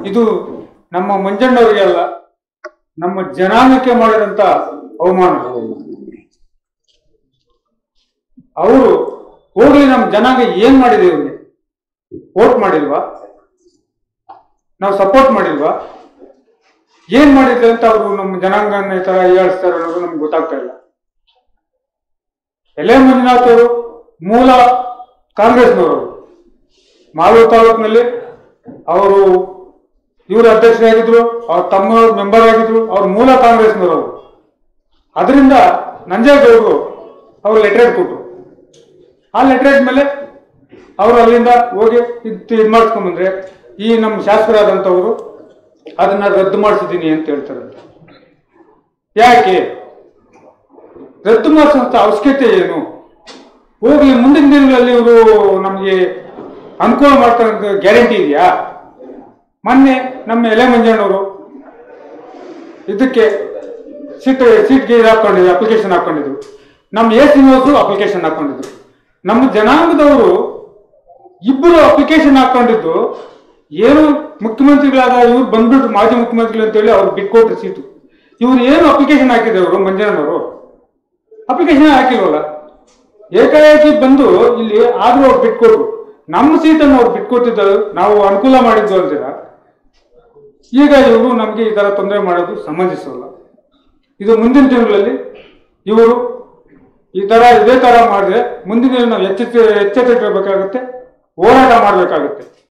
ಇದು ನಮ್ಮ ಮಂಜಣ್ಣವರಿಗೆ ಅಲ್ಲ ನಮ್ಮ ಜನಾಂಗಕ್ಕೆ ಮಾಡಿದಂತ ಅವಮಾನ ಅವರು ಹೋಗ್ಲಿ ನಮ್ಮ ಜನಾಂಗ ಏನ್ ಮಾಡಿದೆ ಇವ್ರಿಗೆ ವೋಟ್ ಮಾಡಿಲ್ವಾ ನಾವು ಸಪೋರ್ಟ್ ಮಾಡಿಲ್ವಾ ಏನ್ ಮಾಡಿದ್ರೆ ಅಂತ ಅವರು ನಮ್ಮ ಜನಾಂಗನ ಈ ತರ ಹೀಯಾಳಿಸ್ತಾರೆ ಅನ್ನೋದು ನಮ್ಗೆ ಗೊತ್ತಾಗ್ತಾ ಇಲ್ಲ ಎಲೆ ಮಂಜುನಾಥ್ ಅವರು ಮೂಲ ಕಾಂಗ್ರೆಸ್ನವರು ಮಾಲೂರು ತಾಲೂಕಿನಲ್ಲಿ ಅವರು ಇವರು ಅಧ್ಯಕ್ಷರಾಗಿದ್ರು ಅವ್ರ ತಮ್ಮ ಮೆಂಬರ್ ಆಗಿದ್ರು ಅವ್ರ ಮೂಲ ಕಾಂಗ್ರೆಸ್ನವರು ಅದರಿಂದ ನಂಜೇಗೌಡರು ಅವರು ಲೆಟರೇಟ್ ಕೊಟ್ಟರು ಆ ಲೆಟರೇಟ್ ಮೇಲೆ ಅವರು ಅಲ್ಲಿಂದ ಹೋಗಿ ಇದು ಇದು ಮಾಡಿಸ್ಕೊಂಬಂದ್ರೆ ಈ ನಮ್ಮ ಶಾಸಕರಾದಂಥವರು ಅದನ್ನ ರದ್ದು ಮಾಡಿಸಿದ್ದೀನಿ ಅಂತ ಹೇಳ್ತಾರೆ ಯಾಕೆ ರದ್ದು ಮಾಡಿಸುವಂತ ಅವಶ್ಯಕತೆ ಏನು ಹೋಗ್ಲಿ ಮುಂದಿನ ದಿನಗಳಲ್ಲಿ ಇವರು ನಮಗೆ ಅನುಕೂಲ ಮಾಡ್ತಾರೆ ಗ್ಯಾರಂಟಿ ಇದೆಯಾ ಮೊನ್ನೆ ನಮ್ಮ ಎಲೆ ಮಂಜಣ್ಣವರು ಇದಕ್ಕೆ ಸೀಟ್ ಸೀಟ್ಗೆ ಇದು ಹಾಕೊಂಡಿದ್ರು ಅಪ್ಲಿಕೇಶನ್ ಹಾಕೊಂಡಿದ್ರು ನಮ್ಮ ಎ ಶ್ರೀನಿವಾಸು ಅಪ್ಲಿಕೇಶನ್ ಹಾಕೊಂಡಿದ್ರು ನಮ್ಮ ಜನಾಂಗದವರು ಇಬ್ಬರು ಅಪ್ಲಿಕೇಶನ್ ಹಾಕೊಂಡಿದ್ದು ಏನು ಮುಖ್ಯಮಂತ್ರಿಗಳಾದ ಇವ್ರು ಬಂದ್ಬಿಟ್ಟು ಮಾಜಿ ಮುಖ್ಯಮಂತ್ರಿಗಳು ಅಂತೇಳಿ ಅವ್ರು ಬಿಟ್ಕೊಟ್ರು ಸೀಟು ಇವ್ರು ಏನು ಅಪ್ಲಿಕೇಶನ್ ಹಾಕಿದವರು ಮಂಜಣ್ಣವರು ಅಪ್ಲಿಕೇಶನ್ ಹಾಕಿಲ್ವಲ್ಲ ಏಕಾಏಕಿ ಬಂದು ಇಲ್ಲಿ ಆದ್ರೂ ಅವ್ರು ಬಿಟ್ಕೊಟ್ರು ನಮ್ಮ ಸೀಟನ್ನು ಅವ್ರು ಬಿಟ್ಕೊಟ್ಟಿದ್ದರು ನಾವು ಅನುಕೂಲ ಮಾಡಿದ್ದು ಅಂತೀರ ಈಗ ಇವರು ನಮಗೆ ಈ ತರ ತೊಂದರೆ ಮಾಡೋದು ಸಮಂಜಸವಲ್ಲ ಇದು ಮುಂದಿನ ದಿನಗಳಲ್ಲಿ ಇವರು ಈ ತರ ಇದೇ ತರ ಮಾಡಿದ್ರೆ ಮುಂದಿನ ದಿನ ನಾವು ಎಚ್ಚೆತ್ತ ಎಚ್ಚೆತ್ತಿರಬೇಕಾಗುತ್ತೆ ಹೋರಾಟ ಮಾಡಬೇಕಾಗುತ್ತೆ